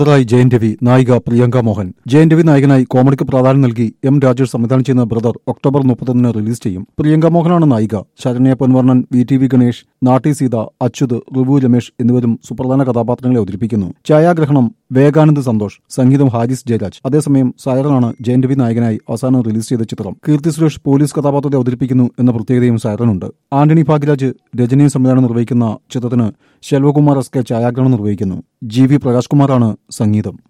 ായി ജയൻ രവി നായിക പ്രിയങ്ക മോഹൻ ജയൻ രവി നായകനായി കോമഡിക്ക് പ്രാധാന്യം നൽകി എം രാജേഷ് സംവിധാനം ചെയ്യുന്ന ബ്രദർ ഒക്ടോബർ മുപ്പത്തൊന്നിന് റിലീസ് ചെയ്യും പ്രിയങ്ക മോഹനാണ് നായിക Saranya Ponvannan V T V Ganesh Natty Seetha Achyut റിവു Ramesh എന്നിവരും സുപ്രധാന കഥാപാത്രങ്ങളെ അവതരിപ്പിക്കുന്നു ഛായാഗ്രഹണം വേഗാനന്ദ് സന്തോഷ് സംഗീതം ഹാരിസ് ജയരാജ് അതേസമയം സൈറനാണ് ജയൻ രവി നായകനായി അവസാനം റിലീസ് ചെയ്ത ചിത്രം കീർത്തി സുരേഷ് പോലീസ് കഥാപാത്രത്തെ അവതരിപ്പിക്കുന്നു എന്ന പ്രത്യേകതയും സൈറനുണ്ട് ആന്റണി ഭാഗ്യരാജ് രജനിയും സംവിധാനം നിർവഹിക്കുന്ന ചിത്രത്തിന് ശെൽവകുമാർ എസ് കെ ഛായാഗ്രഹണം നിർവഹിക്കുന്നു ജി വി പ്രകാശ് കുമാറാണ് സംഗീതം